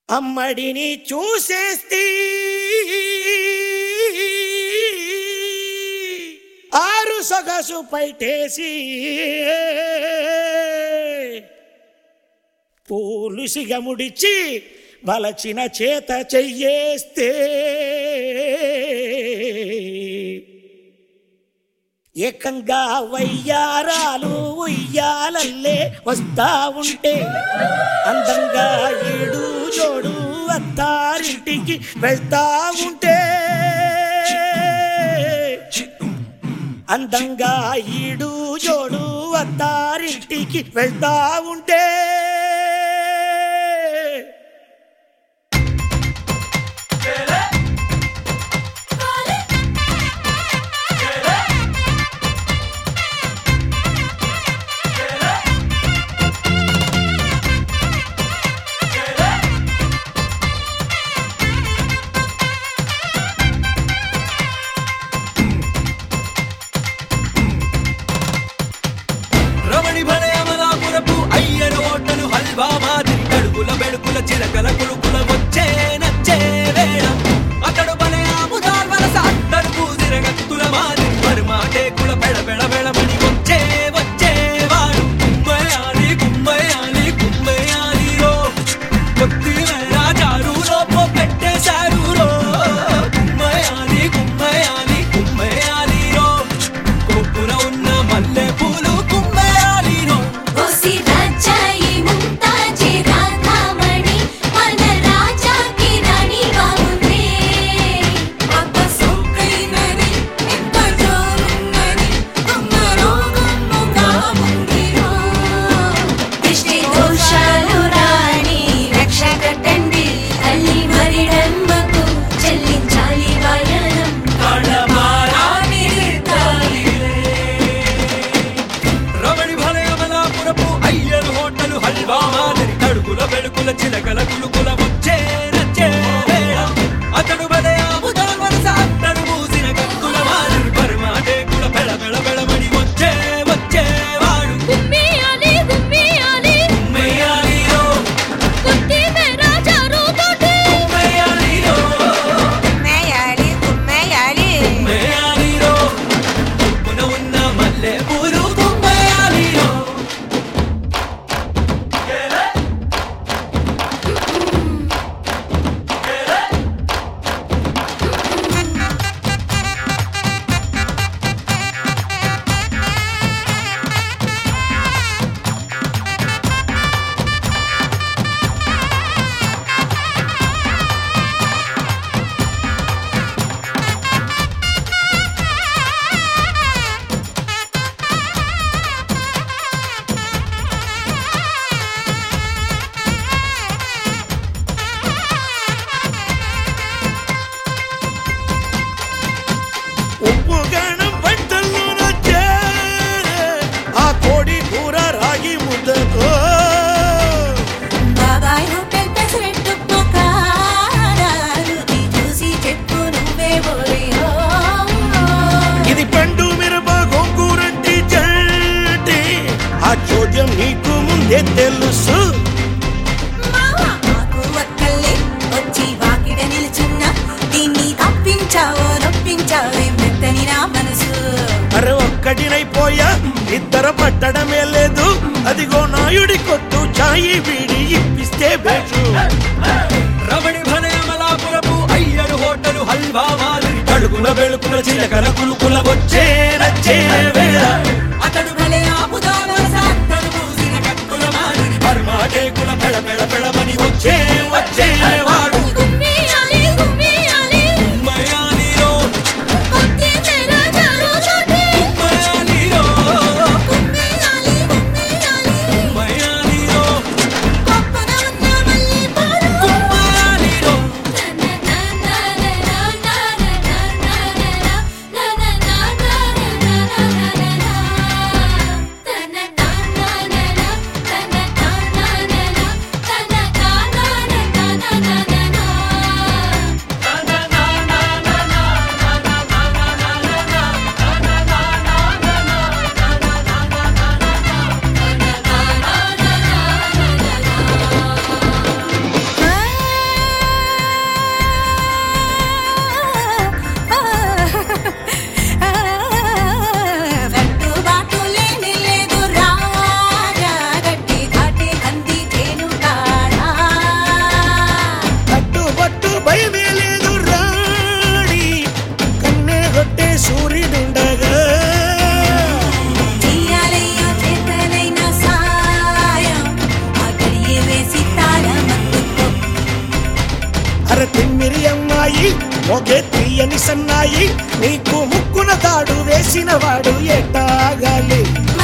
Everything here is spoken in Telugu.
అమ్మడిని చూసేస్తే ఆరు సొగసు పైటేసి పూలుసిగా ముడిచి వలచిన చేత చెయ్యేస్తే ఏకంగా వయ్యారాలు ఉయ్యాలల్లే వస్తా ఉంటే అందంగా ఈడు జోడు అత్తారింటికి వెళ్తా ఉంటే అందంగా ఈడు జోడు అత్తారింటికి వెళ్తా ఉంటే రమణి భలే అమలాపురపు అయ్యను ఓటలు హల్వా మాదిరి కడుపుల బెడుకుల చిలకల కులుకుల వచ్చే నచ్చే వేళ అతడు భలే ఆముదాల్ వలస అత్తడు పూజిర గత్తుల మాదిరి మరుమాటే కుల బెడ బెడ బెడమని వచ్చే వచ్చే వాడు కుమ్మయాలి కుమ్మయాలి కుమ్మయాలి రో కొత్తి రాజారు లోపో పెట్టేశారు రో కుమ్మయాలి కుమ్మయాలి కుమ్మయాలి రో కొప్పున ఉన్న మల్లె పూలు కుమ్మయాలి రో ఓసి రాజాయి ముంతాజీ రాధామణి మన రాజాకి రాణి బాగుంది అబ్బ సోకైనది ఎంత జోరున్నది అమ్మ రోగముగా ఉందిరో దిష్టి దోషాలు రాణి రక్ష కట్టండి తల్లి మరిడమ్మకు చెల్లించాలి వాయనం కళమారాని రమణి భలే అమలాపురపు అయ్యలు హోటలు హల్వా మాదిరి కడుకుల బెడుకుల చిలకల కులుకుల వచ్చే నచ్చే వేళ అతడు భలే ఆముదాల్ వలస అత్తడు మూసిన కత్తుల మాదిరి పరమాటే కుల బెడ బెడ బెడమని వచ్చే వచ్చే వాడు గుమ్మియాలి గుమ్మియాలి కుమ్మయాలి రో కుత్తి మేరా చారు తోటి కుమ్మయాలి రో కుమ్మేయాలి కుమ్మేయాలి కుమ్మయాలి రో కొప్పున ఉన్న మల్లె పూలు కుమ్మయాలి రో ఉప్పు గానం వంటల్లో నచ్చే ఆ కోడి కూర రాగి ముద్దతో బాబాయ్ హోటల్ పెసరెట్టు పొకారాలు చూసి చెప్పు నువ్వే బోలియో ఇది పండు మిరప గోంగూరంటి చంటి ఆ చోద్యం నీకు ముందే తెలుసు మావా మాకు ఒక్కళ్ళే వచ్చి వాకిట నిలుచున్న దీన్ని తప్పించావో నొప్పించావో మెత్తని నా మనసు అరే ఒక్కటినైపోయా ఇద్దరు పట్టడమే లేదు అదిగో నాయుడి కొట్టు చాయి వీడి ఇప్పిస్తే బేచు రమణి భలే అమలాపురపు అయ్యడు హోటలు హల్వా మాదిరి కడుకుల బెడుకుల చిలకల కులుకుల వచ్చే నచ్చే వేళ అతడు భలే ఆపుదాల సాత్తడు మూసిన కత్తుల మాదిరి పరమాటే కుల పెడ పెడ పెడమని వచ్చే వచ్చే వాడు గుమ్మియాలి గుమ్మియాలి కుమ్మయాలిరో కుత్తి మేరా చారు తోటి కుమ్మయాలిరో గుమ్మియాలి గుమ్మియాలి కుమ్మయాలిరో పప్పున ఉన్న మల్లి పాలు కుమ్మయాలిరో నా నా నా నా నా నా నా నా నా నా అర తిమ్మిరి అమ్మాయి ఒకే తీయని సన్నాయి నీకు ముక్కున తాడు వేసిన వాడు ఎట్టాగాలి